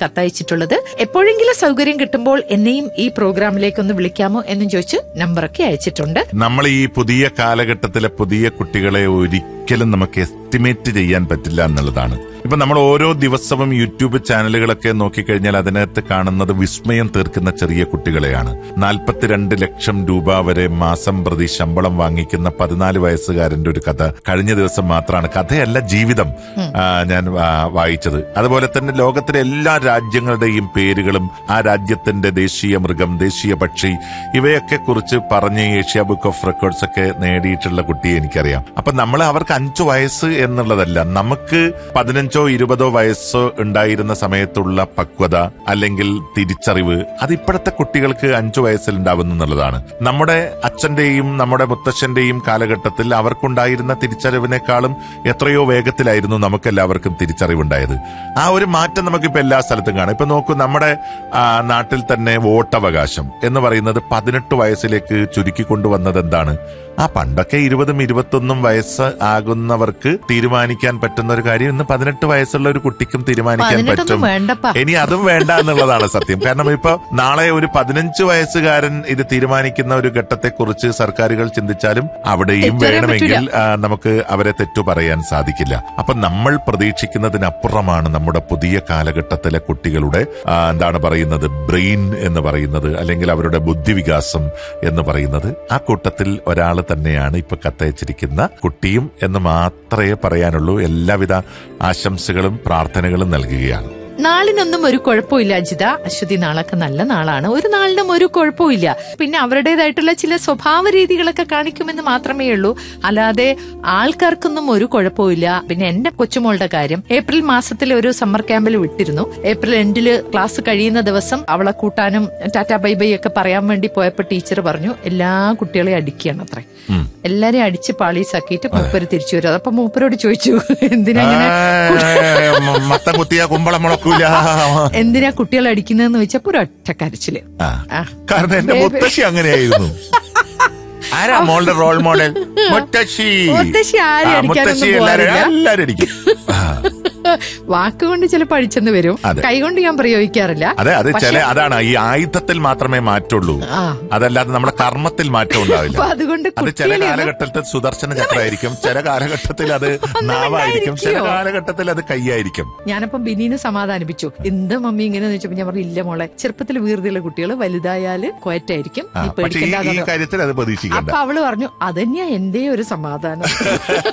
കത്തയച്ചിട്ടുള്ളത് എപ്പോഴെങ്കിലും സൗകര്യം കിട്ടുമ്പോൾ എന്നെയും ഈ പ്രോഗ്രാമിലേക്ക് ഒന്ന് വിളിക്കാമോ എന്നും ചോദിച്ച് നമ്പറൊക്കെ അയച്ചിട്ടുണ്ട് നമ്മൾ ഈ പുതിയ കാലഘട്ടത്തിലെ പുതിയ കുട്ടികളെ ഒരിക്കലും നമുക്ക് എസ്റ്റിമേറ്റ് ചെയ്യാൻ പറ്റില്ല എന്നുള്ളതാണ് ഇപ്പൊ നമ്മൾ ഓരോ ദിവസവും യൂട്യൂബ് ചാനലുകളൊക്കെ നോക്കിക്കഴിഞ്ഞാൽ അതിനകത്ത് കാണുന്നത് വിസ്മയം തീർക്കുന്ന ചെറിയ കുട്ടികളെയാണ് നാൽപ്പത്തിരണ്ട് ലക്ഷം രൂപ വരെ മാസം പ്രതി ശമ്പളം വാങ്ങിക്കുന്ന പതിനാല് വയസ്സുകാരന്റെ ഒരു കഥ കഴിഞ്ഞ ദിവസം മാത്രമാണ് കഥയല്ല ജീവിതം ആ, ഞാൻ ആ, വായിച്ചത് അതുപോലെ തന്നെ ലോകത്തിലെ എല്ലാ രാജ്യങ്ങളുടെയും പേരുകളും ആ രാജ്യത്തിന്റെ ദേശീയ മൃഗം ദേശീയ പക്ഷി ഇവയൊക്കെ കുറിച്ച് പറഞ്ഞ് ഏഷ്യ ബുക്ക് ഓഫ് റെക്കോർഡ്സ് ഒക്കെ നേടിയിട്ടുള്ള കുട്ടിയെ എനിക്കറിയാം അപ്പൊ നമ്മൾ അവർക്ക് അഞ്ചു വയസ്സ് എന്നുള്ളതല്ല നമുക്ക് പതിനഞ്ചോ ഇരുപതോ വയസ്സോ ഉണ്ടായിരുന്ന സമയത്തുള്ള പക്വത അല്ലെങ്കിൽ തിരിച്ചറിവ് അത് ഇപ്പോഴത്തെ കുട്ടികൾക്ക് അഞ്ചു വയസ്സിൽ ഉണ്ടാവുന്നു എന്നുള്ളതാണ് നമ്മുടെ അച്ഛന്റെയും നമ്മുടെ മുത്തച്ഛന്റെയും കാലഘട്ടത്തിൽ അവർക്കുണ്ടായിരുന്ന തിരിച്ചറിവിനേക്കാളും എത്രയോ വേഗത്തിലായിരുന്നു നമുക്ക് എല്ലാവർക്കും തിരിച്ചറിവുണ്ടായത് ആ ഒരു മാറ്റം നമുക്കിപ്പോ എല്ലാ സ്ഥലത്തും കാണാം ഇപ്പൊ നോക്കൂ നമ്മുടെ ആ, നാട്ടിൽ തന്നെ വോട്ടവകാശം എന്ന് പറയുന്നത് പതിനെട്ട് വയസ്സിലേക്ക് ചുരുക്കി കൊണ്ടുവന്നത് എന്താണ് ആ പണ്ടൊക്കെ ഇരുപതും ഇരുപത്തൊന്നും വയസ്സ് ആകുന്നവർക്ക് തീരുമാനിക്കാൻ പറ്റുന്ന ഒരു കാര്യം ഇന്ന് പതിനെട്ട് വയസ്സുള്ള ഒരു കുട്ടിക്കും തീരുമാനിക്കാൻ പതിനെട്ടൊന്നും പറ്റും വേണ്ടപ്പാ. ഇനി അതും വേണ്ട എന്നുള്ളതാണ് സത്യം കാരണം ഇപ്പൊ നാളെ ഒരു പതിനഞ്ച് വയസ്സുകാരൻ ഇത് തീരുമാനിക്കുന്ന ഒരു ഘട്ടത്തെക്കുറിച്ച് സർക്കാരുകൾ ചിന്തിച്ചാലും അവിടെയും തെറ്റു പറയാൻ വേണമെങ്കിൽ പറ്റൂല. ആ, നമുക്ക് അവരെ തെറ്റു പറയാൻ സാധിക്കില്ല അപ്പൊ നമ്മൾ പ്രതീക്ഷിക്കുന്നതിനപ്പുറമാണ് നമ്മുടെ പുതിയ കാലഘട്ടത്തിലെ കുട്ടികളുടെ ആ, എന്താണ് പറയുന്നത് ബ്രെയിൻ എന്ന് പറയുന്നത് അല്ലെങ്കിൽ അവരുടെ ബുദ്ധിവികാസം എന്ന് പറയുന്നത് ആ കൂട്ടത്തിൽ ഒരാൾ തന്നെയാണ് ഇപ്പൊ കത്തയച്ചിരിക്കുന്ന കുട്ടിയും എന്ന് മാത്രമേ പറയാനുള്ളൂ എല്ലാവിധ ആശംസകളും പ്രാർത്ഥനകളും നൽകുകയാണ് നാളിനൊന്നും ഒരു കുഴപ്പമില്ല അജിത അശ്വതി നാളൊക്കെ നല്ല നാളാണ് ഒരു നാളിനും ഒരു കുഴപ്പമില്ല പിന്നെ അവരുടേതായിട്ടുള്ള ചില സ്വഭാവ രീതികളൊക്കെ കാണിക്കുമെന്ന് മാത്രമേ ഉള്ളൂ അല്ലാതെ ആൾക്കാർക്കൊന്നും ഒരു കുഴപ്പമില്ല പിന്നെ എന്റെ കൊച്ചുമോളുടെ കാര്യം ഏപ്രിൽ മാസത്തിൽ ഒരു സമ്മർ ക്യാമ്പിൽ വിട്ടിരുന്നു ഏപ്രിൽ എൻഡില് ക്ലാസ് കഴിയുന്ന ദിവസം അവളെ കൂട്ടാനും ടാറ്റാ ബൈ ബൈ ഒക്കെ പറയാൻ വേണ്ടി പോയപ്പോ ടീച്ചർ പറഞ്ഞു എല്ലാ കുട്ടികളെയും അടിക്കുകയാണ് അത്രേ ഉം. എല്ലാരെയും അടിച്ച് പാളീസാക്കിയിട്ട് മൂപ്പര് തിരിച്ചു വരും അതപ്പൊ മൂപ്പരോട് ചോദിച്ചു എന്തിനാ ഇങ്ങനെ ഏ, മ- മത്തം കുത്തിയ കുമ്പളം മുളക്കൂല എന്തിനാ കുട്ടികളെ അടിക്കുന്നതെന്ന് വെച്ചപ്പോ ഒരു ഒറ്റ കരച്ചില് ആ. ആ. കാരണം എന്റെ ബേബി. മുത്തശ്ശി അങ്ങനെയായിരുന്നു ആരാ മോളുടെ റോൾ മോഡൽ മുത്തശ്ശി മുത്തശ്ശി ആരെയും ആ, അടിക്കാനൊന്നും മുത്തശ്ശി എല്ലാരും പോകാറില്ല. എല്ലാരും അടിക്കും ആ. വാക്കുകൊണ്ട് ചിലപ്പോൾ അടിച്ചെന്ന് വരും അതെ. കൈകൊണ്ട് ഞാൻ പ്രയോഗിക്കാറില്ല അതെ അത് ചില പക്ഷേ- അതാണ് ഈ ആയുധത്തിൽ മാത്രമേ മാറ്റുള്ളൂ ആ. അതല്ലാതെ നമ്മുടെ കർമ്മത്തിൽ മാറ്റം ഉണ്ടാവില്ല അപ്പൊ അതുകൊണ്ട് അത് ചില കുട്ടികളെ ഒന്നും- കാലഘട്ടത്തിൽ സുദർശന ചക്രമായിരിക്കും ചില കാലഘട്ടത്തിൽ അത് നാവായിരിക്കും ചില ഉണ്ടായിരിക്കുമോ? കാലഘട്ടത്തിൽ അത് കൈയായിരിക്കും ഞാനപ്പം ബിനീനെ സമാധാനിപ്പിച്ചു എന്ത് മമ്മി ഇങ്ങനെ ചോദിച്ചപ്പോ ഞാൻ പറഞ്ഞു ഇല്ല മോളെ ചെറുപ്പത്തിൽ വീർതിയുള്ള കുട്ടികൾ വലുതായാല് കൊയറ്റായിരിക്കും ആ, നീ പക്ഷെ ഈ- ഈ പേടിക്കണ്ട കാര്യത്തിൽ അത് പ്രതീക്ഷിക്കണ്ട അപ്പൊ അവള് പറഞ്ഞു അതന്നെയാ എന്റെ ഒരു സമാധാനം